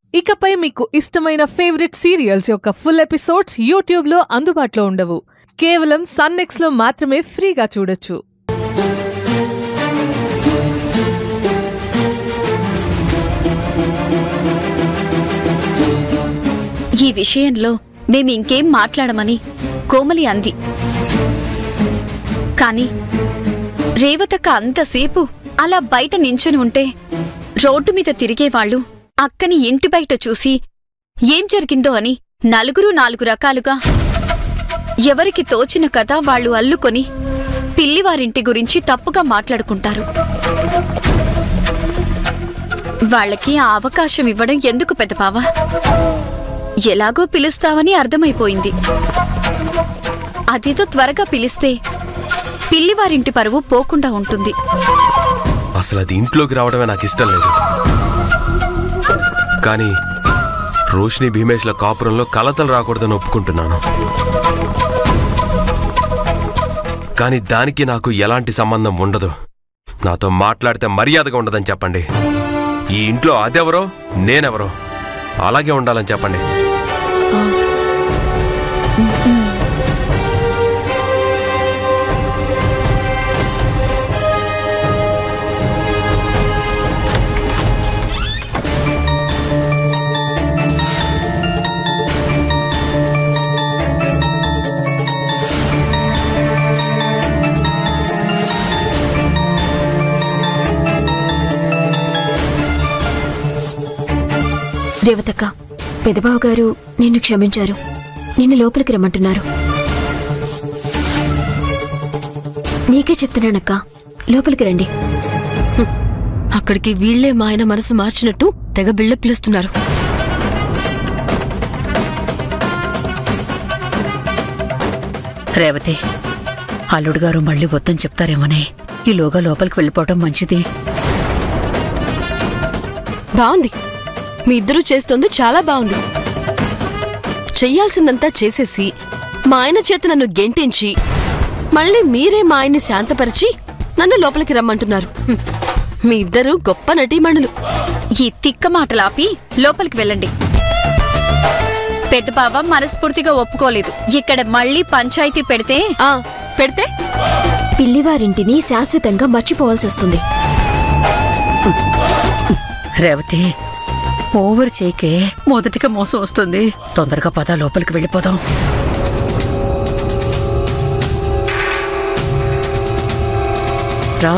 ఇకపై మీకు ఇష్టమైన ఫేవరెట్ సీరియల్స్ యొక్క ఫుల్ ఎపిసోడ్స్ యూట్యూబ్లో అందుబాటులో ఉండవు కేవలం సన్నెక్స్లో మాత్రమే ఫ్రీగా చూడొచ్చు ఈ విషయంలో మేము ఇంకేం మాట్లాడమని కోమలి అంది కాని రేవతక్క అంతసేపు అలా బయట నించుని ఉంటే రోడ్డు మీద తిరిగేవాళ్లు అక్కని ఇంటి బయట చూసి ఏం జరిగిందో అని నలుగురు నాలుగు రకాలుగా ఎవరికి తోచిన కథ వాళ్ళు అల్లుకొని పిల్లివారింటి గురించి తప్పుగా మాట్లాడుకుంటారు వాళ్ళకి ఆ అవకాశం ఇవ్వడం ఎందుకు పెద్దపావా ఎలాగో పిలుస్తావని అర్థమైపోయింది అదేదో త్వరగా పిలిస్తే పిల్లివారింటి పరువు పోకుండా ఉంటుంది అసలు అది ఇంట్లోకి రావడమే నాకు ఇష్టం లేదు కానీ రోషిని భీమేష్ల కాపురంలో కలతలు రాకూడదని ఒప్పుకుంటున్నాను కానీ దానికి నాకు ఎలాంటి సంబంధం ఉండదు నాతో మాట్లాడితే మర్యాదగా ఉండదని చెప్పండి ఈ ఇంట్లో అదెవరో నేనెవరో అలాగే ఉండాలని చెప్పండి రేవతక్క పెదబావ గారు నిన్ను క్షమించారు నిన్ను లోపలికి రమ్మంటున్నారు నీకే చెప్తున్నానక్క లోపలికి రండి అక్కడికి వీళ్లే మా ఆయన మనసు మార్చినట్టు తెగ బిళ్ళ పిలుస్తున్నారు రేవతి అల్లుడు గారు మళ్ళీ వద్దని చెప్తారేమోనే ఈలోగా లోపలికి వెళ్ళిపోవటం మంచిది బాగుంది మీ ఇద్దరూ చేస్తోంది చాలా బాగుంది చెయ్యాల్సిందంతా చేసేసి మా ఆయన చేత నన్ను గెంటించి మళ్ళీ మీరే మా ఆయన్ని శాంతపరిచి నన్ను లోపలికి రమ్మంటున్నారు హ్మ్. మీ ఇద్దరు గొప్ప నటీమణులు ఈ తిక్క మాటలాపి లోపలికి వెళ్ళండి పెద్దబావ మనస్ఫూర్తిగా ఒప్పుకోలేదు ఇక్కడ మళ్ళీ పంచాయతీ పెడితే ఆ పెడితే పిల్లివారింటిని శాశ్వతంగా మర్చిపోవాల్సి వస్తుంది రేవతి ఓవర్ చేయకే మొదటిగా మోసం వస్తుంది తొందరగా పద లోపలికి వెళ్ళిపోదాం రా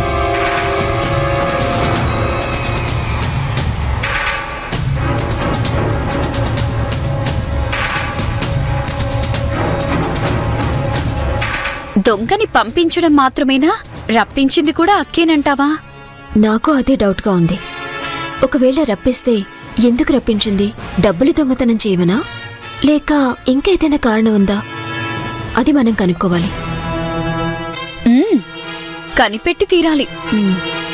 దొంగని పంపించడం మాత్రమేనా రప్పించింది కూడా అక్కేనంటావా నాకు అదే డౌట్గా ఉంది ఒకవేళ రప్పిస్తే ఎందుకు రప్పించింది డబ్బులు దొంగతనం చేయమనా లేక ఇంకేదైనా కారణం ఉందా అది మనం కనుక్కోవాలి ఉమ్, కనిపెట్టి తీరాలి ఉమ్.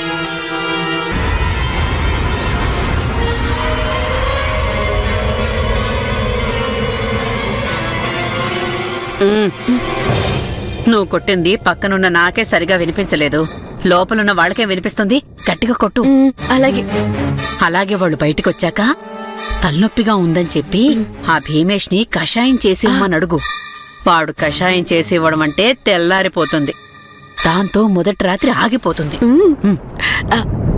నువ్వు కొట్టింది పక్కనున్న నాకే సరిగా వినిపించలేదు లోపలున్న వాళ్ళకే వినిపిస్తుంది గట్టిగా కొట్టు మ్, అలాగే అలాగే వాళ్ళు బయటికొచ్చాక తలనొప్పిగా ఉందని చెప్పి ఆ భీమేష్ ని కషాయం చేసి ఇమ్మని అడుగు వాడు కషాయం చేసి ఇవ్వడం అంటే తెల్లారిపోతుంది దాంతో మొదటి రాత్రి ఆగిపోతుంది మ్. మ్. ఆ,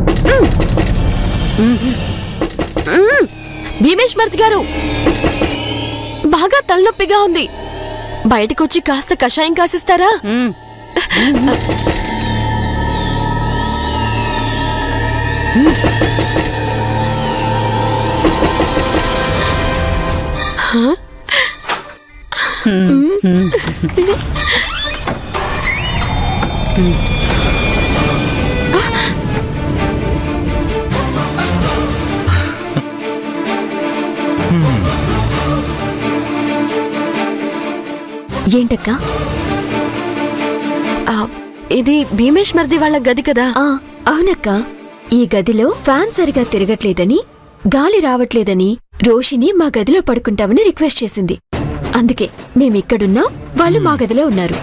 మ్. మ్. భీమేష్ మర్తి గారు బాగా తలనొప్పిగా ఉంది బయటకొచ్చి కాస్త కషాయం కాసిస్తారా మ్. ఏంటక్క ఆ, ఇది భీమేష్ మర్ది వాళ్ళ గది కదా ఆ అవునక్క ఈ గదిలో ఫ్యాన్ సరిగా తిరగట్లేదని గాలి రావట్లేదని రోషిని మా గదిలో పడుకుంటామని రిక్వెస్ట్ చేసింది అందుకే మేమిక్కడున్నాం వాళ్ళు మా గదిలో ఉన్నారు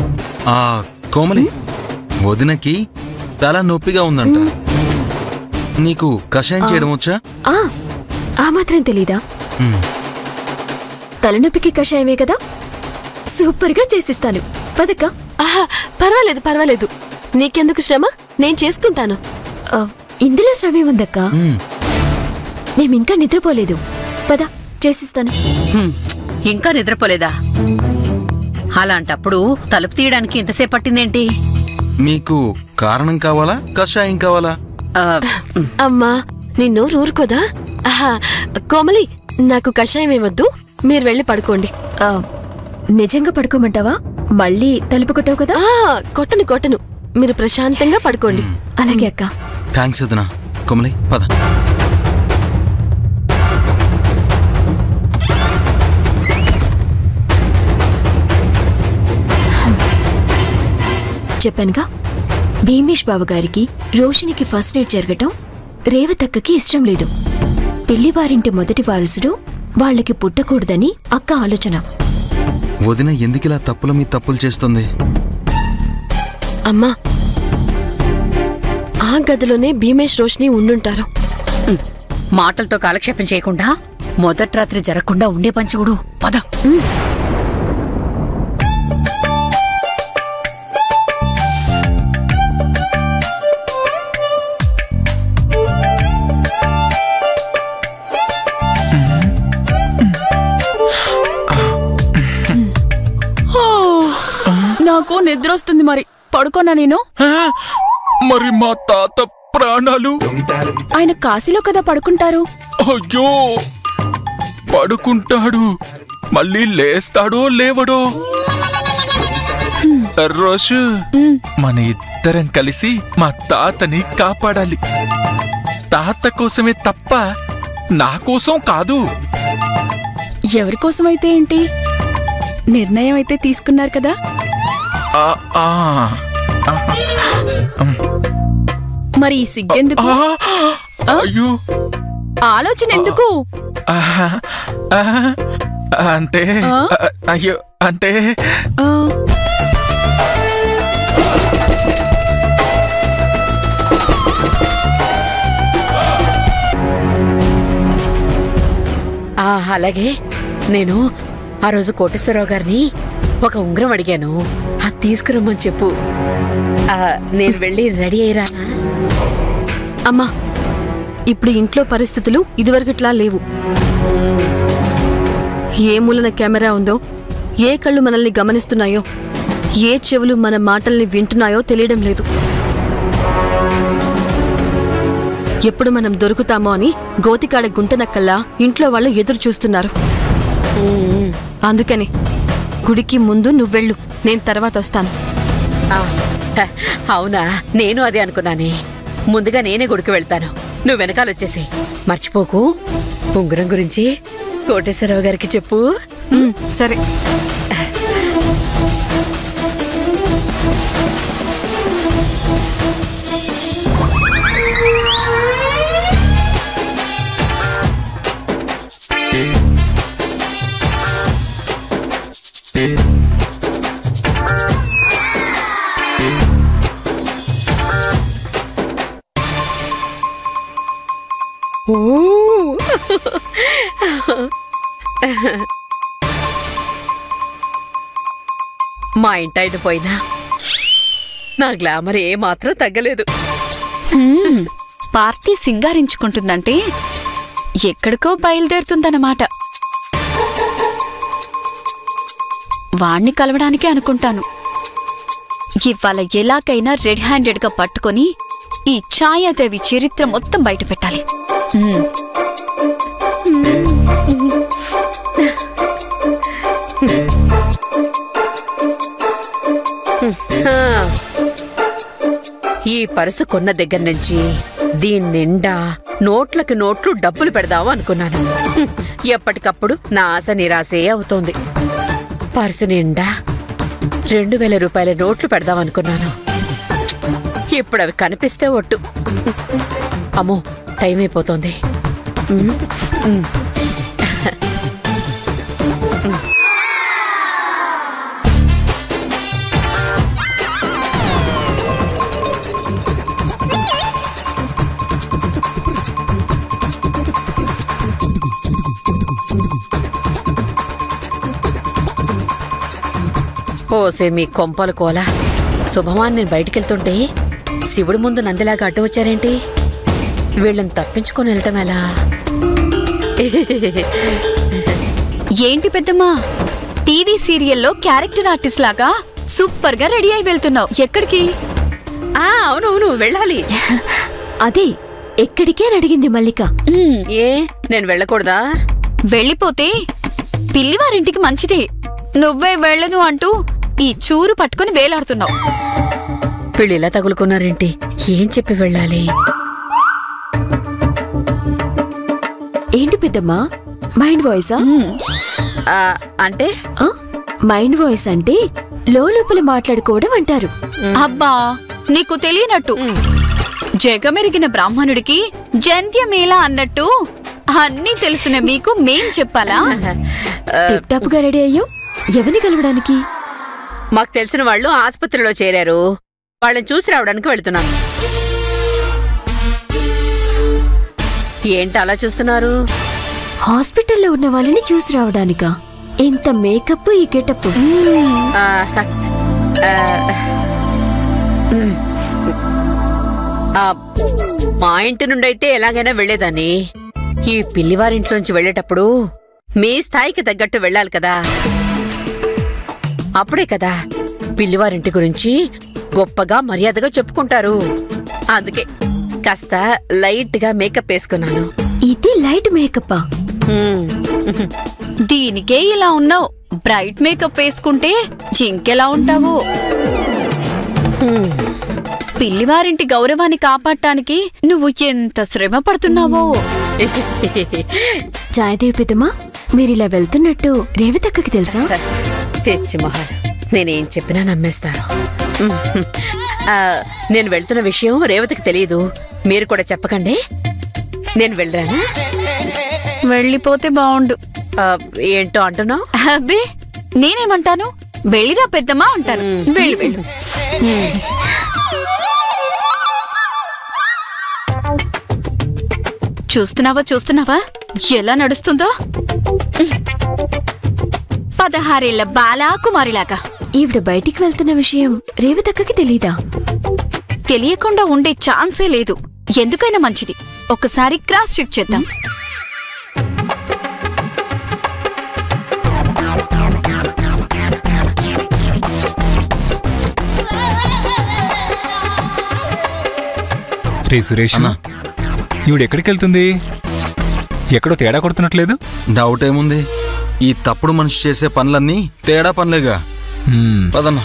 ఆ కోమలి వదినకి తల నొప్పిగా ఉందంట నీకు కషాయం చేయడం వచ్చా ఆ ఆ మాత్రం తెలీదా మ్, తలనొప్పికి కషాయమే కదా సూపర్గా చేసిస్తాను పదక్క ఆహా పర్వాలేదు పర్వాలేదు నీకెందుకు శ్రమ నేను చేసుకుంటాను ఆ, ఇందులో శ్రమే ఉందక్క మ్. మేమింకా నిద్రపోలేదు పద చేసిస్తాను హ్మ్, ఇంకా నిద్రపోలేదా అలాంటప్పుడు తలుపు తీయడానికి ఇంతసేపు పట్టిందేంటి మీకు కారణం కావాలా కషాయం కావాలా ఆ, ఉమ్, అమ్మా నిన్ను ఊరుకోదా ఆహా కోమలి నాకు కషాయం ఏమొద్దు మీరు వెళ్ళి పడుకోండి ఆ, నిజంగా పడుకోమంటావా మళ్ళీ తలుపు కొట్టావు కదా ఆ కొట్టను కొట్టను మీరు ప్రశాంతంగా పడుకోండి అలాగే అక్క థ్యాంక్స్ వదినా కొమలి పద చెప్పానుగా భీమేష్ బాబు గారికి రోషినికి ఫస్ట్ నైట్ జరగటం రేవతక్కకి ఇష్టం లేదు పెళ్లివారింటి మొదటి వారసుడు వాళ్ళకి పుట్టకూడదని అక్క ఆలోచన వదిన ఎందుకిలా తప్పుల మీ తప్పులు చేస్తుంది అమ్మా ఆ గదిలోనే భీమేష్ రోష్ని ఉండుంటారు ఉమ్, మాటలతో కాలక్షేపం చేయకుండా మొదటి రాత్రి జరగకుండా ఉండే పంచుగుడు పద నాకు నిద్ర వస్తుంది మరి పడుకోనా నేను మరి మా తాత ప్రాణాలు ఆయన కాశీలో కదా పడుకుంటారు అయ్యో పడుకుంటాడు మళ్ళీ లేస్తాడో లేవడో రోషు మన ఇద్దరం కలిసి మా తాతని కాపాడాలి తాత కోసమే తప్ప నా కోసం కాదు ఎవరి కోసమైతే ఏంటి నిర్ణయం అయితే తీసుకున్నారు కదా ఆ, ఆ, మరి ఈ సిగ్గెందుకు ఆ, అయ్యో ఆలోచన ఎందుకు ఆహా, ఆహా, అంటే ఆ? ఆ, అయ్యో అంటే ఆ, ఆ అలాగే నేను ఆ రోజు కోటేశ్వరరావు గారిని ఒక ఉంగరం అడిగాను అది తీసుకురమ్మని చెప్పు ఆ, నేను వెళ్ళి రెడీ అయ్యిరానా అమ్మా ఇప్పుడు ఇంట్లో పరిస్థితులు ఇదివరకట్లా లేవు ఏ మూలన కెమెరా ఉందో ఏ కళ్ళు మనల్ని గమనిస్తున్నాయో ఏ చెవులు మన మాటల్ని వింటున్నాయో తెలియడం లేదు ఎప్పుడు మనం దొరుకుతామో అని గోతికాడ గుంటనక్కల్లా ఇంట్లో వాళ్ళు ఎదురు చూస్తున్నారు అందుకని గుడికి ముందు నువ్వెళ్ళు నేను తర్వాత వస్తాను ఆ, హ, అవునా నేను అదే అనుకున్నానే ముందుగా నేనే గుడికి వెళ్తాను నువ్వు వెనకాల వచ్చేసి మర్చిపోకు ఉంగరం గురించి కోటేశ్వరరావు గారికి చెప్పు ఉమ్, సరే మా ఇంటాయన పోయినా నా గ్లామర్ ఏ మాత్రం తగ్గలేదు హ్మ్, పార్టీ సింగారించుకుంటుందంటే ఎక్కడికో బయలుదేరుతుందన్నమాట వాణ్ణి కలవడానికే అనుకుంటాను ఇవాళ ఎలాగైనా రెడ్ హ్యాండెడ్గా పట్టుకొని ఈ ఛాయాదేవి చరిత్ర మొత్తం బయట పెట్టాలి హ్మ్. హా. ఈ పరుసు కొన్న దగ్గర నుంచి దీని నిండా నోట్లకు నోట్లు డబ్బులు పెడదాము అనుకున్నాను హ్మ్. ఎప్పటికప్పుడు నా ఆశ నిరాశే అవుతోంది పర్సు నిండా రెండు వేల రూపాయల నోట్లు పెడదాం అనుకున్నాను ఇప్పుడు అవి కనిపిస్తే ఒట్టు అమ్మో టైం అయిపోతోంది ఉమ్, ఉమ్. ఓసే మీ కొంపలు కోల శుభమాన్ నేను బయటికెళ్తుంటే శివుడి ముందు నందిలాగా అడ్డు వచ్చారేంటి వీళ్ళని తప్పించుకొని వెళ్ళటం ఎలా ఏంటి పెద్దమ్మా టీవీ సీరియల్లో క్యారెక్టర్ ఆర్టిస్ట్ లాగా సూపర్ గా రెడీ అయి వెళ్తున్నావు ఎక్కడికి ఆ అవునవును వెళ్ళాలి అదే ఎక్కడికే అని అడిగింది మల్లిక మ్, ఏ నేను వెళ్ళకూడదా వెళ్ళిపోతే పిల్లివారింటికి మంచిదే నువ్వే వెళ్ళను అంటూ ఈ చూరు పట్టుకుని వేలాడుతున్నావు వీళ్ళు ఇలా తగులుకున్నారేంటి ఏం చెప్పి వెళ్ళాలి ఏంటి పెద్దమ్మా మైండ్ వాయిసా ఆ, అంటే ఆ? మైండ్ వాయిస్ అంటే లోపల మాట్లాడుకోవడం అంటారు అబ్బా నీకు తెలియనట్టు జగమెరిగిన బ్రాహ్మణుడికి జంత్యమేళ అన్నట్టు అన్నీ తెలిసిన మీకు మేం చెప్పాలా టిప్ టాప్ గా రెడీ అయ్యో ఎవరిని కలవడానికి మాకు తెలిసిన వాళ్ళు ఆసుపత్రిలో చేరారు వాళ్ళని చూసి రావడానికి వెళ్తున్నాను ఏంటి అలా చూస్తున్నారు హాస్పిటల్లో ఉన్న వాళ్ళని చూసి రావడానికా ఇంత మేకప్ ఈ గెటప్ ఆ, ఆ, ఉమ్. ఆ, మా ఇంటి నుండి అయితే ఎలాగైనా వెళ్లేదాన్ని ఈ పిల్లివారింట్లోంచి వెళ్ళేటప్పుడు మీ స్థాయికి తగ్గట్టు వెళ్ళాలి కదా అప్పుడే కదా పిల్లివారింటి గురించి గొప్పగా మర్యాదగా చెప్పుకుంటారు అందుకే కాస్త లైట్ గా మేకప్ వేసుకున్నాను ఇది లైట్ మేకప్పా ఉమ్. దీనికే ఇలా ఉన్నావు బ్రైట్ మేకప్ వేసుకుంటే ఇంకెలా ఉంటావు పిల్లివారింటి గౌరవాన్ని కాపాడటానికి నువ్వు ఎంత శ్రమ పడుతున్నావో చాయదేవి పెద్దమ్మా మీరిలా వెళ్తున్నట్టు రేవతక్కకి తెలుసా తెచ్చి మొహాలు నేనేం చెప్పినా నమ్మేస్తారు ఉమ్. ఆ, నేను వెళ్తున్న విషయం రేవతికి తెలియదు మీరు కూడా చెప్పకండి నేను వెళ్ళరానా వెళ్ళిపోతే బావుండు ఆ, ఏంటో అంటున్నావు అబ్బే నేనేమంటాను వెళ్ళిరా పెద్దమ్మా అంటాను వెళ్ళు వెళ్ళు చూస్తున్నావా చూస్తున్నావా ఎలా నడుస్తుందో పదహారేళ్ల బాలా కుమారిలాగా ఈవిడ బయటికి వెళ్తున్న విషయం రేవతక్కకి తెలీదా తెలియకుండా ఉండే ఛాన్సే లేదు ఎందుకైనా మంచిది ఒకసారి క్రాస్ చెక్ చేద్దాం రే సురేష్ ఈవిడ ఎక్కడికి వెళ్తుంది ఎక్కడో తేడా కొడుతున్నట్లేదు డౌట్ ఏముంది ఈ తప్పుడు మనిషి చేసే పనులన్నీ తేడా పనులేగా హ్మ్. పదన్నా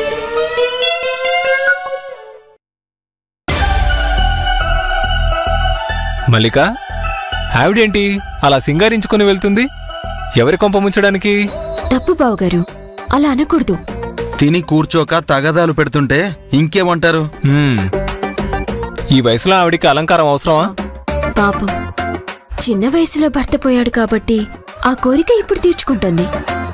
మల్లిక ఆవిడేంటి అలా సింగారించుకుని వెళ్తుంది ఎవరి కొంప ముంచడానికి తప్పు బావగారు అలా అనకూడదు తిని కూర్చోక తగదాలు పెడుతుంటే ఇంకేమంటారు హ్మ్. ఈ వయసులో ఆవిడికి అలంకారం అవసరమా పాపం చిన్న వయసులో భర్త పోయాడు కాబట్టి ఆ కోరిక ఇప్పుడు తీర్చుకుంటోంది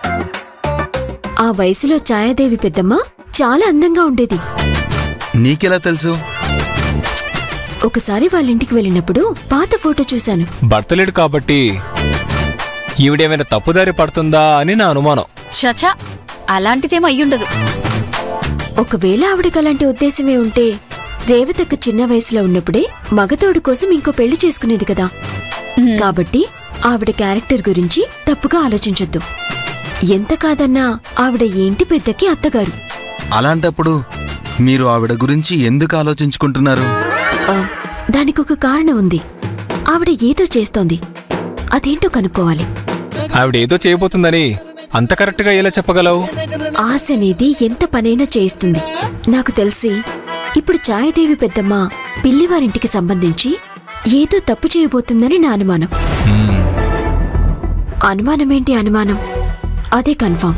ఆ వయసులో ఛాయాదేవి పెద్దమ్మ చాలా అందంగా ఉండేది నీకెలా తెలుసు ఒకసారి వాళ్ళ ఇంటికి వెళ్ళినప్పుడు పాత ఫోటో చూశాను భర్తలేడు కాబట్టి ఈవిడేమైనా తప్పుదారి పడుతుందా అని నా అనుమానం చచా అలాంటిదేం అయ్యుండదు ఒకవేళ ఆవిడకి అలాంటి ఉద్దేశమే ఉంటే రేవతక్క చిన్న వయసులో ఉన్నప్పుడే మగతోడు కోసం ఇంకో పెళ్లి చేసుకునేది కదా కాబట్టి ఆవిడ క్యారెక్టర్ గురించి తప్పుగా ఆలోచించొద్దు ఎంత కాదన్నా ఆవిడ ఏంటి పెద్దకి అత్తగారు అలాంటప్పుడు మీరు ఆవిడ గురించి ఎందుకు ఆలోచించుకుంటున్నారు ఆ, దానికొక కారణం ఉంది ఆవిడ ఏదో చేస్తోంది అదేంటో కనుక్కోవాలి ఆవిడ ఏదో చేయబోతుందని అంత కరెక్ట్గా ఎలా చెప్పగలవు ఆశ అనేది ఎంత పనైనా చేయిస్తుంది నాకు తెలిసి ఇప్పుడు ఛాయదేవి పెద్దమ్మ పిల్లివారింటికి సంబంధించి ఏదో తప్పు చేయబోతుందని నా అనుమానం హ్మ్. అనుమానమేంటి అనుమానం అదే కన్ఫామ్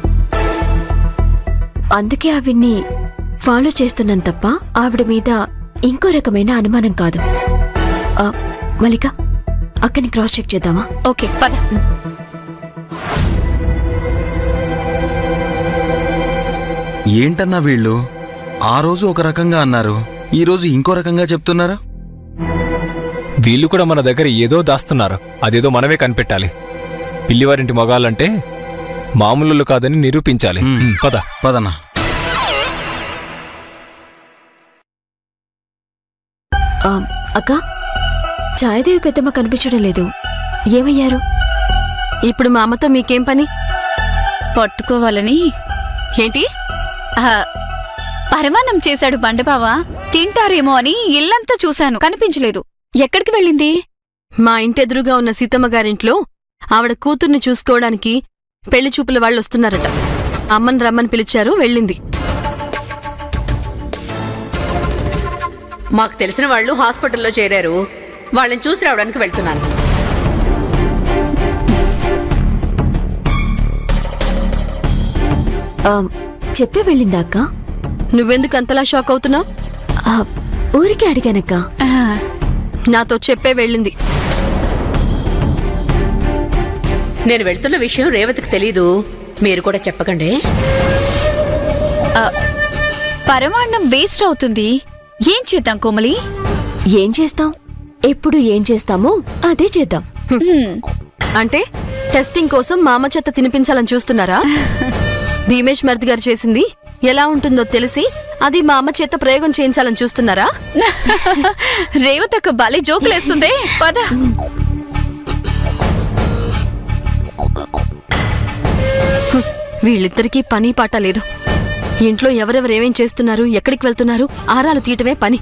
అందుకే ఆవిడ్ని ఫాలో చేస్తున్నాను తప్ప ఆవిడ మీద ఇంకో రకమైన అనుమానం కాదు ఆ, మల్లిక అక్కని క్రాస్ చెక్ చేద్దామా ఓకే పద ఏంటన్నా వీళ్ళు ఆ రోజు ఒక రకంగా అన్నారు ఈ రోజు ఇంకో రకంగా చెప్తున్నారు వీళ్ళు కూడా మన దగ్గర ఏదో దాస్తున్నారు అదేదో మనమే కనిపెట్టాలి పిల్లివారింటి మగాళ్ళంటే మామూలు కాదని నిరూపించాలి మ్. మ్, పద పదన్నా ఆ, అక్క ఛాయదేవి పెద్దమ్మ కనిపించడం లేదు ఏమయ్యారు ఇప్పుడు మా అమ్మతో మీకేం పని పట్టుకోవాలని ఏంటి ఆ, పరమాన్నం చేశాడు బండబావా తింటారేమో అని ఇల్లంతా చూశాను కనిపించలేదు ఎక్కడికి వెళ్ళింది మా ఇంటెదురుగా ఉన్న సీతమ్మ గారింట్లో ఆవిడ కూతుర్ని చూసుకోవడానికి పెళ్లి చూపుల వాళ్ళు వస్తున్నారట అమ్మని రమ్మని పిలిచారు వెళ్ళింది మాకు తెలిసిన వాళ్ళు హాస్పిటల్లో చేరారు వాళ్ళని చూసి రావడానికి వెళ్తున్నాను ఆ, చెప్పే వెళ్ళిందా అక్క నువ్వెందుకు అంతలా షాక్ అవుతున్నావు ఆ, ఊరికే అడిగానక్క ఆ, నాతో చెప్పే వెళ్ళింది నేను వెళ్తున్న విషయం రేవతికి తెలీదు మీరు కూడా చెప్పకండి ఆ, పరమాన్నం వేస్ట్ అవుతుంది ఏం చేద్దాం కోమలి ఏం చేస్తాం ఎప్పుడు ఏం చేస్తామో అదే చేద్దాం హ్మ్, అంటే టెస్టింగ్ కోసం మా అమ్మ చెత్త తినిపించాలని చూస్తున్నారా భీమేష్ మర్ది గారు చేసింది ఎలా ఉంటుందో తెలిసి అది మా అమ్మ చేత ప్రయోగం చేయించాలని చూస్తున్నారా రేవతక్క బాలే జోకులేస్తుందే పద వీళ్ళిద్దరికీ పని పాట లేదు ఇంట్లో ఎవరెవరేమేం చేస్తున్నారు ఎక్కడికి వెళ్తున్నారు ఆరాలు తీయటమే పని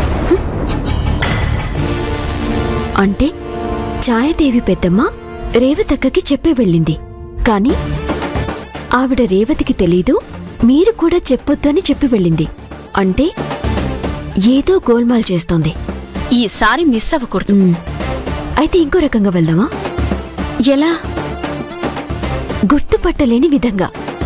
అంటే ఛాయదేవి పెద్దమ్మ రేవతక్కకి చెప్పే వెళ్ళింది కాని ఆవిడ రేవతికి తెలీదు మీరు కూడా చెప్పొద్దు అని చెప్పి వెళ్ళింది అంటే ఏదో గోల్మాల్ చేస్తోంది ఈసారి మిస్ అవ్వకూడదు ఉమ్, అయితే ఇంకో రకంగా వెళ్దామా ఎలా గుర్తుపట్టలేని విధంగా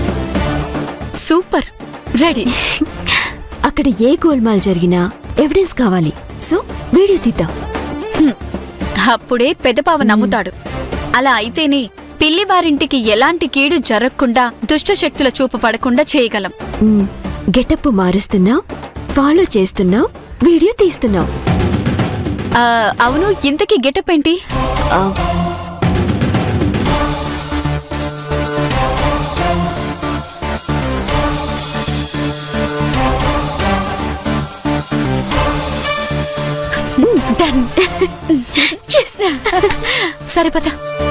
సూపర్ రెడీ అక్కడ ఏ గోల్మాల్ జరిగినా ఎవిడెన్స్ కావాలి సో వీడియో తీద్దాం అప్పుడే పెదపావ నమ్ముతాడు అలా అయితేనే పిల్లివారింటికి ఎలాంటి కీడు జరగకుండా దుష్టశక్తుల చూపు పడకుండా చేయగలం ఉమ్, గెటప్ మారుస్తున్నాం ఫాలో చేస్తున్నాం వీడియో తీస్తున్నాం ఆ, అవును ఇంతకీ గెటప్ ఏంటి ఆ, డన్ సరే పద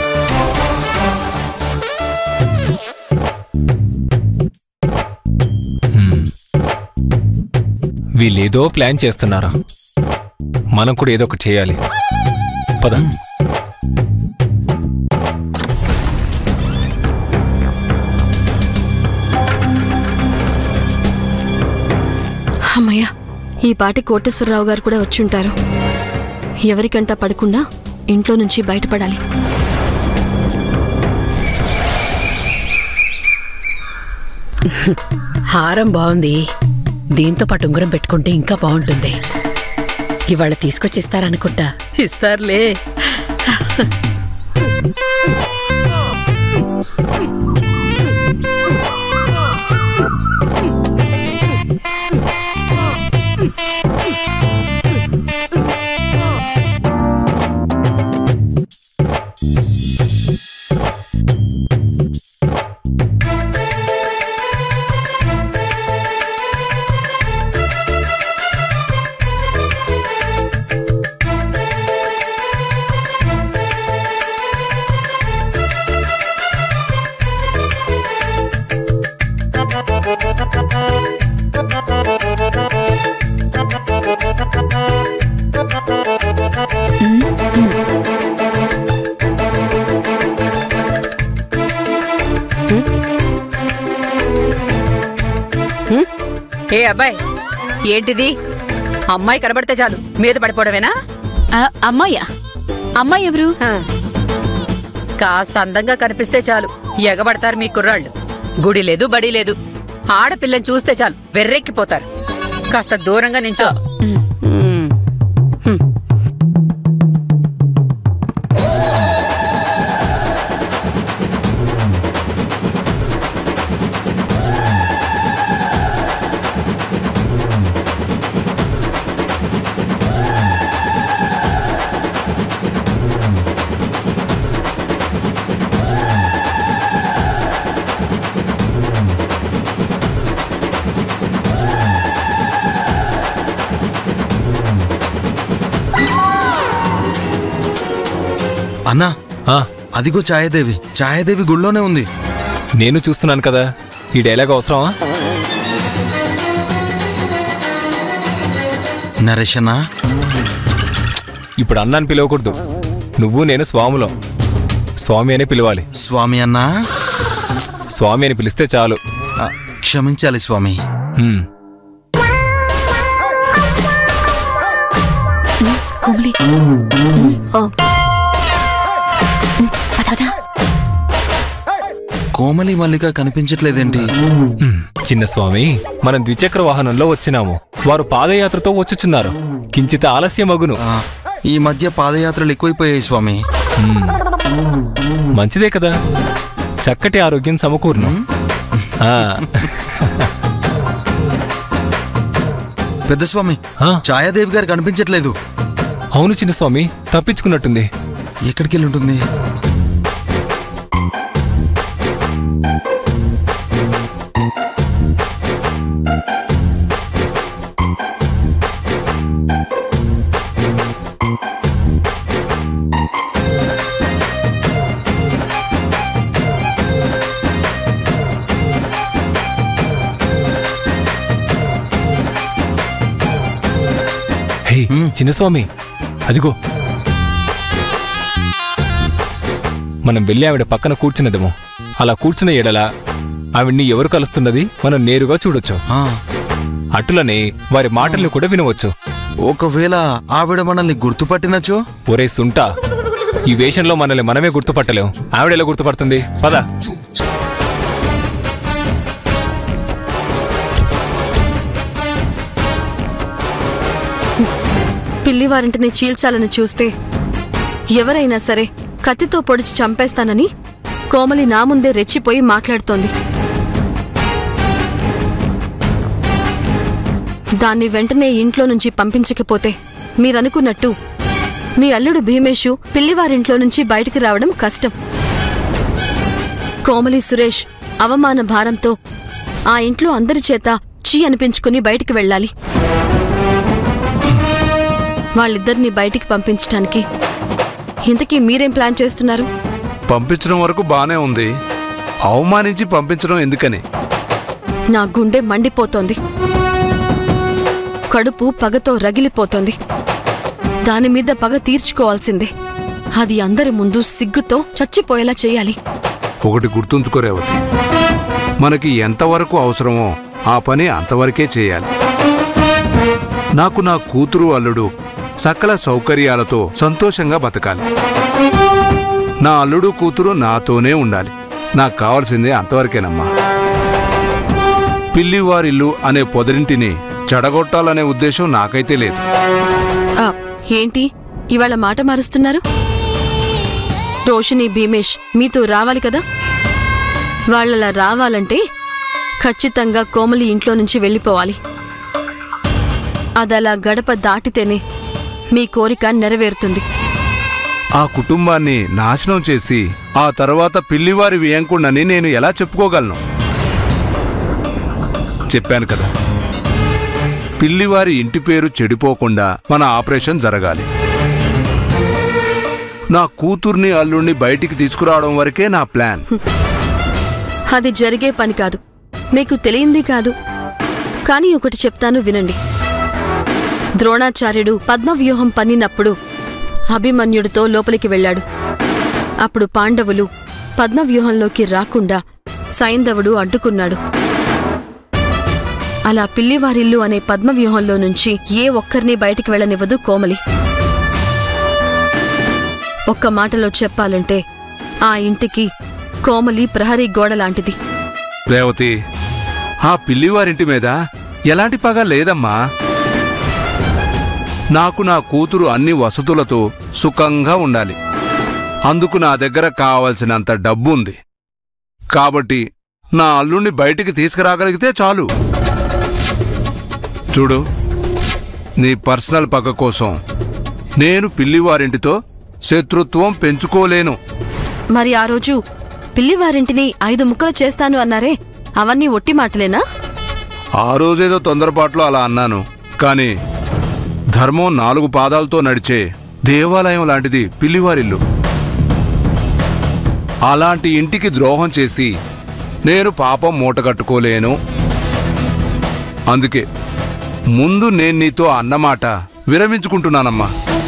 మ్. వీళ్ళేదో ప్లాన్ చేస్తున్నారా మనం కూడా ఏదో ఒకటి చేయాలి పద అమ్మయ్య ఈ పాటి కోటేశ్వరరావు గారు కూడా వచ్చుంటారు ఎవరికంటా పడకుండా ఇంట్లో నుంచి బయటపడాలి హారం బాగుంది దీంతో పాటు ఉంగరం పెట్టుకుంటే ఇంకా బాగుంటుంది ఇవాళ తీసుకొచ్చి ఇస్తారనుకుంటా ఇస్తారులే ఏ అబ్బాయి ఏంటిది అమ్మాయి కనబడితే చాలు మీద పడిపోవడమేనా ఆ, అమ్మాయ్యా అమ్మాయి ఎవరు కాస్త అందంగా కనిపిస్తే చాలు ఎగబడతారు మీ కుర్రాళ్ళు గుడి లేదు బడి లేదు ఆడపిల్లని చూస్తే చాలు వెర్రెక్కిపోతారు కాస్త దూరంగా నించో మ్మ్. హ్మ్. అన్నా ఆ, అదిగో ఛాయాదేవి ఛాయాదేవి గుళ్ళోనే ఉంది నేను చూస్తున్నాను కదా ఈ డైలాగ్ అవసరమా నరేష్ అన్నా ఇప్పుడు అన్నాన్ని పిలవకూడదు నువ్వు నేను స్వాములో స్వామి అని పిలవాలి స్వామి అన్నా స్వామి అని పిలిస్తే చాలు ఆ, క్షమించాలి స్వామి హ్మ్. కోమలి కోమలి మల్లిక కనిపించట్లేదేంటి హ్మ్. చిన్న స్వామి మనం ద్విచక్ర వాహనంలో వచ్చినాము వారు పాదయాత్రతో వచ్చుచున్నారు కించిత ఆలస్యం అగును ఆ, ఈ మధ్య పాదయాత్రలు ఎక్కువైపోయాయి స్వామి హ్మ్. మంచిదే కదా చక్కటి ఆరోగ్యం సమకూర్ను ఆ, పెద్ద స్వామి ఆ, ఛాయాదేవి గారు కనిపించట్లేదు అవును చిన్న స్వామి తప్పించుకున్నట్టుంది ఎక్కడికి వెళ్ళి ఉంటుంది హే చిన్న స్వామి అదిగో మనం వెళ్ళి ఆవిడ పక్కన కూర్చున్నదేమో అలా కూర్చున్న ఎడల ఆవిడ్ని ఎవరు కలుస్తున్నది మనం నేరుగా చూడొచ్చు ఆ, అటులనే వారి మాటల్ని కూడా వినవచ్చు ఒకవేళ ఆవిడ మనల్ని గుర్తుపట్టినచో ఒరే సుంట ఈ వేషంలో మనల్ని మనమే గుర్తుపట్టలేం ఆవిడ ఎలా గుర్తుపడుతుంది పద పిల్లివారింటిని చీల్చాలని చూస్తే ఎవరైనా సరే కత్తితో పొడిచి చంపేస్తానని కోమలి నా ముందే రెచ్చిపోయి మాట్లాడుతోంది దాన్ని వెంటనే ఇంట్లో నుంచి పంపించకపోతే మీరనుకున్నట్టు మీ అల్లుడు భీమేషు పిల్లివారింట్లో నుంచి బయటికి రావడం కష్టం కోమలి సురేష్ అవమాన భారంతో ఆ ఇంట్లో అందరి చేత చీ అనిపించుకుని బయటికి వెళ్ళాలి వాళ్ళిద్దరిని బయటికి పంపించటానికి ఇంతకీ మీరేం ప్లాన్ చేస్తున్నారు పంపించడం వరకు బానే ఉంది అవమానించి పంపించడం ఎందుకని నా గుండె మండిపోతోంది కడుపు పగతో రగిలిపోతోంది దాని మీద పగ తీర్చుకోవాల్సిందే అది అందరి ముందు సిగ్గుతో చచ్చిపోయేలా చేయాలి ఒకటి గుర్తుంచుకో రేవతి మనకి ఎంతవరకు అవసరమో ఆ పని అంతవరకే చేయాలి నాకు నా కూతురు అల్లుడు సకల సౌకర్యాలతో సంతోషంగా బతకాలి నా అల్లుడు కూతురు నాతోనే ఉండాలి నాకు కావాల్సిందే అంతవరకేనమ్మా పిల్లివారిల్లు అనే పొదరింటిని చెడగొట్టాలనే ఉద్దేశం నాకైతే లేదు ఆ, ఏంటి ఇవాళ మాట మారుస్తున్నారు రోషిని భీమేష్ మీతో రావాలి కదా వాళ్ళలా రావాలంటే ఖచ్చితంగా కోమలి ఇంట్లో నుంచి వెళ్ళిపోవాలి అదలా గడప దాటితేనే మీ కోరిక నెరవేరుతుంది ఆ కుటుంబాన్ని నాశనం చేసి ఆ తర్వాత పిల్లివారి వియంకుండని నేను ఎలా చెప్పుకోగలను చెప్పాను కదా పిల్లివారి ఇంటి పేరు చెడిపోకుండా మన ఆపరేషన్ జరగాలి నా కూతుర్ని అల్లుణ్ణి బయటికి తీసుకురావడం వరకే నా ప్లాన్ అది జరిగే పని కాదు మీకు తెలియంది కాదు కానీ ఒకటి చెప్తాను వినండి ద్రోణాచార్యుడు పద్మవ్యూహం పన్నినప్పుడు అభిమన్యుడితో లోపలికి వెళ్ళాడు అప్పుడు పాండవులు పద్మవ్యూహంలోకి రాకుండా సైంధవుడు అడ్డుకున్నాడు అలా పిల్లివారిల్లు అనే పద్మవ్యూహంలో నుంచి ఏ ఒక్కరిని బయటికి వెళ్ళనివ్వదు కోమలి ఒక్క మాటలో చెప్పాలంటే ఆ ఇంటికి కోమలి ప్రహరీ గోడ లాంటిది రేవతి ఆ పిల్లివారింటి మీద ఎలాంటి పగ లేదమ్మా నాకు నా కూతురు అన్ని వసతులతో సుఖంగా ఉండాలి అందుకు నా దగ్గర కావలసినంత డబ్బు ఉంది కాబట్టి నా అల్లుణ్ణి బయటికి తీసుకురాగలిగితే చాలు చూడు నీ పర్సనల్ పగ కోసం నేను పిల్లివారింటితో శత్రుత్వం పెంచుకోలేను మరి ఆ రోజు పిల్లివారింటిని ఐదు ముక్కలు చేస్తాను అన్నారే అవన్నీ ఒట్టి మాటలేనా ఆ రోజేదో తొందరపాట్లో అలా అన్నాను కానీ ధర్మం నాలుగు పాదాలతో నడిచే దేవాలయం లాంటిది పిల్లివారిల్లు అలాంటి ఇంటికి ద్రోహం చేసి నేను పాపం మూటగట్టుకోలేను అందుకే ముందు నేను నీతో అన్నమాట విరమించుకుంటున్నానమ్మా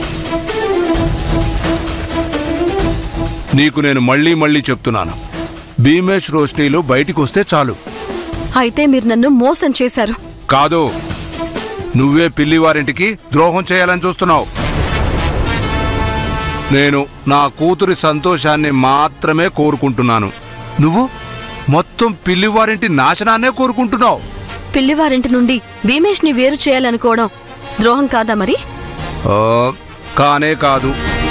నీకు నేను మళ్ళీ మళ్ళీ చెప్తున్నాను భీమేష్ రోష్నీలు బయటికి వస్తే చాలు అయితే మీరు నన్ను మోసం చేశారు కాదు నువ్వే పిల్లివారింటికి ద్రోహం చేయాలని చూస్తున్నావు నేను నా కూతురి సంతోషాన్ని మాత్రమే కోరుకుంటున్నాను నువ్వు మొత్తం పిల్లివారింటి నాశనాన్నే కోరుకుంటున్నావు పిల్లివారింటి నుండి భీమేష్ని వేరు చేయాలనుకోవడం ద్రోహం కాదా మరి ఆ, కానే కాదు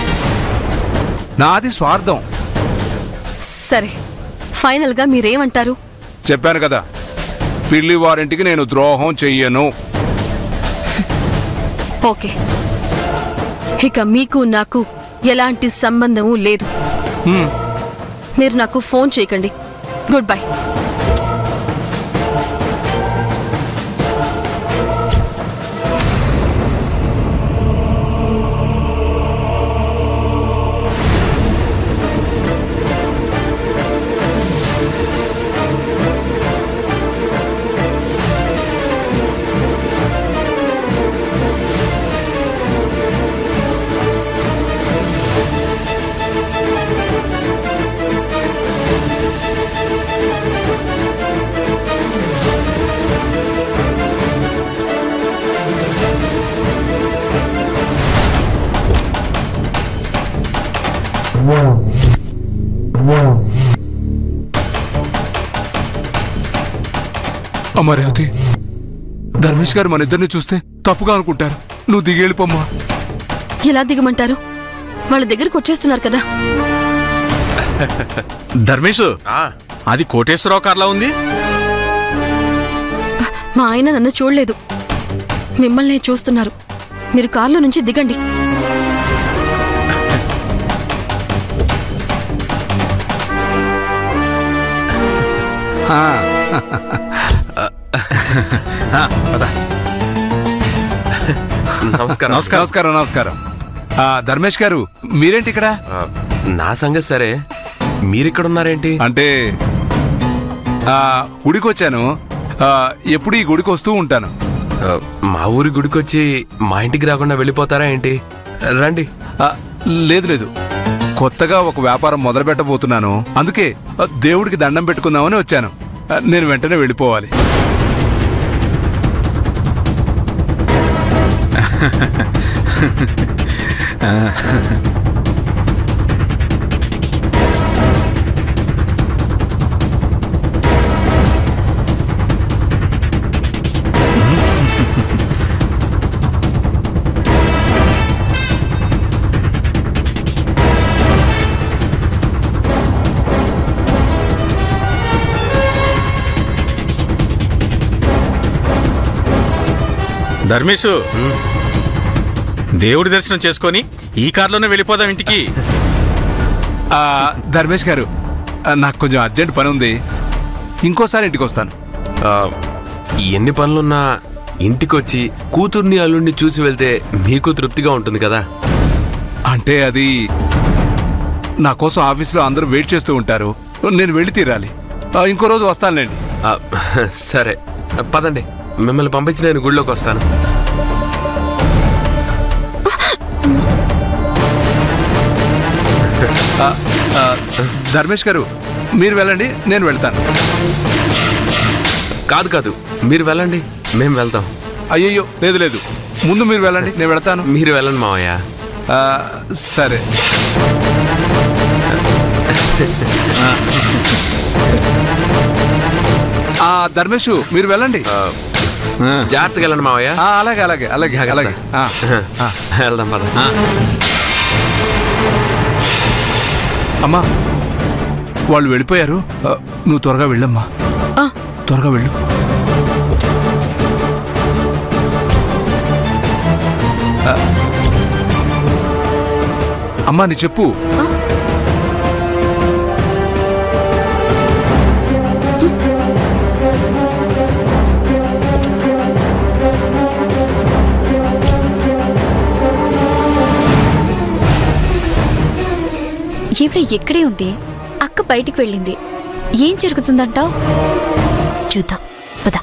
నాది స్వార్థం సరే ఫైనల్గా మీరేమంటారు చెప్పాను కదా పిల్లివారింటికి నేను ద్రోహం చెయ్యను ఓకే ఇక మీకు నాకు ఎలాంటి సంబంధము లేదు హ్మ్. మీరు నాకు ఫోన్ చేయకండి గుడ్ బై అమ్మా రేవతి ధర్మేష్ గారు మన ఇద్దరిని చూస్తే తప్పుగా అనుకుంటారు నువ్వు దిగేళ్ళిపోమ్మా ఎలా దిగమంటారు వాళ్ళ దగ్గరికి వచ్చేస్తున్నారు కదా ధర్మేష్ అది కోటేశ్వరరావు కార్లా ఉంది మా ఆయన నన్ను చూడలేదు మిమ్మల్ని చూస్తున్నారు మీరు కారులో నుంచి దిగండి ఆ. నమస్కారం నమస్కారం నమస్కారం ఆ, ధర్మేష్ గారు మీరేంటి ఇక్కడ ఆ, నా సంగతి సరే మీరిక్కడున్నారేంటి అంటే ఆ, గుడికి వచ్చాను ఆ, ఎప్పుడు ఈ గుడికి వస్తూ ఉంటాను ఆ, మా ఊరి గుడికొచ్చి మా ఇంటికి రాకుండా వెళ్ళిపోతారా ఏంటి రండి ఆ, లేదు లేదు కొత్తగా ఒక వ్యాపారం మొదలు పెట్టబోతున్నాను అందుకే ఆ, దేవుడికి దండం పెట్టుకుందామని వచ్చాను ఆ, నేను వెంటనే వెళ్ళిపోవాలి ధర్మేష్ దేవుడి దర్శనం చేసుకొని ఈ కార్లోనే వెళ్ళిపోదాం ఇంటికి ఆ, ధర్మేష్ గారు ఆ, నాకు కొంచెం అర్జెంట్ పని ఉంది ఇంకోసారి ఇంటికి వస్తాను ఆ, ఎన్ని పనులున్నా ఇంటికొచ్చి కూతుర్ని అల్లుడిని చూసి వెళ్తే మీకు తృప్తిగా ఉంటుంది కదా అంటే అది నా కోసం ఆఫీస్లో అందరూ వెయిట్ చేస్తూ ఉంటారు నేను వెళ్ళి తీరాలి ఆ, ఇంకో రోజు వస్తానులేండి ఆ, సరే పదండి మిమ్మల్ని పంపించి నేను గుడిలోకి వస్తాను ఆ, ఆ, ధర్మేష్ గారు మీరు వెళ్ళండి నేను వెళ్తాను కాదు కాదు మీరు వెళ్ళండి మేము వెళ్తాం అయ్యయ్యో లేదు లేదు ముందు మీరు వెళ్ళండి నేను వెళ్తాను మీరు వెళ్ళండి మావయ్య ఆ, సరే ఆ, ధర్మేష్ మీరు వెళ్ళండి జాగ్రత్తగా వెళ్ళండి మావయ్య ఆ, అలాగే అలాగే అలాగే జాగ్రత్త. అలాగే ఆ, ఆ. వెళ్దాం పద అమ్మా వాళ్ళు వెళ్ళిపోయారు ఆ, నువ్వు త్వరగా వెళ్ళమ్మా ఆ. త్వరగా వెళ్ళు ఆ. అమ్మా నీ చెప్పు ఈవిడ ఇక్కడే ఉంది అక్క బయటికి వెళ్ళింది ఏం జరుగుతుందంటావ్ చూద్దాం పద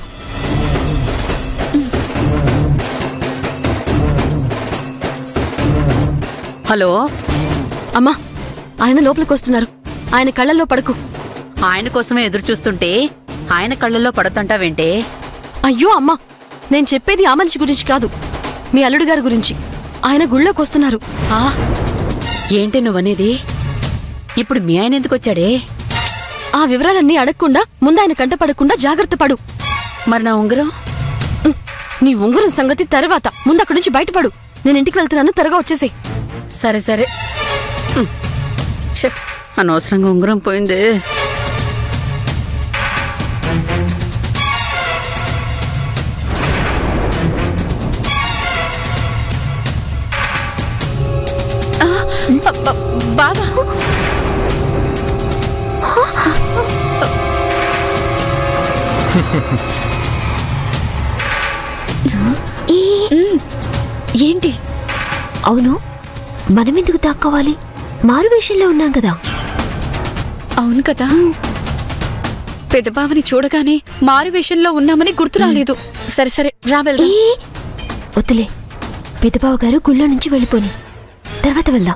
హలో అమ్మా ఆయన లోపలికి వస్తున్నారు ఆయన కళ్ళల్లో పడకు ఆయన కోసమే ఎదురు చూస్తుంటే ఆయన కళ్ళల్లో పడుతుంటావేంటే అయ్యో అమ్మా నేను చెప్పేది ఆ మనిషి గురించి కాదు మీ అల్లుడు గారి గురించి ఆయన గుళ్ళోకి వస్తున్నారు ఆ ఏంటి నువ్వనేది ఇప్పుడు మీ ఆయన ఎందుకు వచ్చాడే ఆ వివరాలన్నీ అడగకుండా ముందు ఆయన కంట పడకుండా జాగ్రత్త పడు మరి నా ఉంగరం ఉమ్, నీ ఉంగరం సంగతి తర్వాత ముందు అక్కడి నుంచి బయటపడు నేను ఇంటికి వెళ్తున్నాను త్వరగా వచ్చేసే సరే సరే ఉమ్. ఛే, అనవసరంగా ఉంగరం పోయింది బావా ఏంటి అవును మనమెందుకు దాక్కోవాలి మారు వేషంలో ఉన్నాం కదా అవును కదా పెద్దబావని చూడగానే మారువేషంలో ఉన్నామని గుర్తు రాలేదు సరే సరే రా వెళ్దాం ఏ వద్దులే పెద్దబావ గారు గుళ్ళో నుంచి వెళ్ళిపోని తర్వాత వెళ్దాం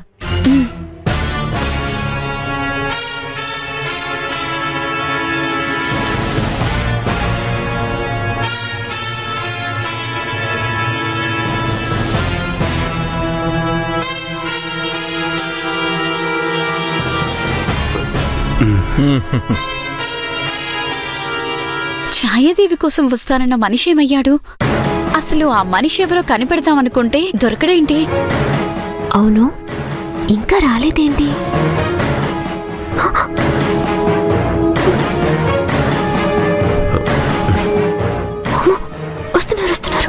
ఛాయాదేవి కోసం వస్తానన్న మనిషి ఏమయ్యాడు అసలు ఆ మనిషి ఎవరో కనిపెడతామనుకుంటే దొరకడేంటి అవును ఇంకా రాలేదేంటి అమ్మో, వస్తున్నారు వస్తున్నారు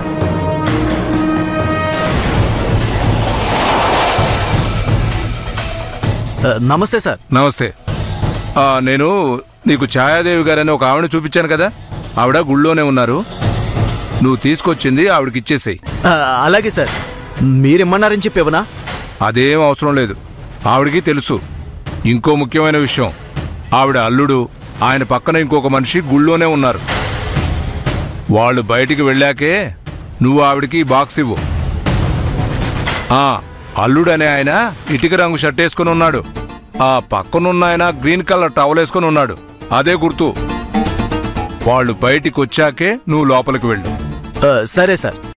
నమస్తే సార్ నమస్తే ఆ, నేను నీకు ఛాయాదేవి గారని ఒక ఆవిడ చూపించాను కదా ఆవిడ గుళ్ళోనే ఉన్నారు నువ్వు తీసుకొచ్చింది ఆవిడకి ఇచ్చేసేయి ఆ, అలాగే సార్ మీరేమన్నారని చెప్పేవనా అదేం అవసరం లేదు ఆవిడకి తెలుసు ఇంకో ముఖ్యమైన విషయం ఆవిడ అల్లుడు ఆయన పక్కన ఇంకొక మనిషి గుళ్ళోనే ఉన్నారు వాళ్ళు బయటికి వెళ్ళాకే నువ్వు ఆవిడకి ఈ బాక్స్ ఇవ్వు ఆ అల్లుడు అనే ఆయన ఇటుక రంగు షర్ట్ వేసుకుని ఉన్నాడు ఆ పక్కనున్న ఆయన గ్రీన్ కలర్ టవల్ వేసుకుని ఉన్నాడు అదే గుర్తు వాళ్ళు బయటికి వచ్చాకే నువ్వు లోపలికి వెళ్ళు ఆ, సరే సార్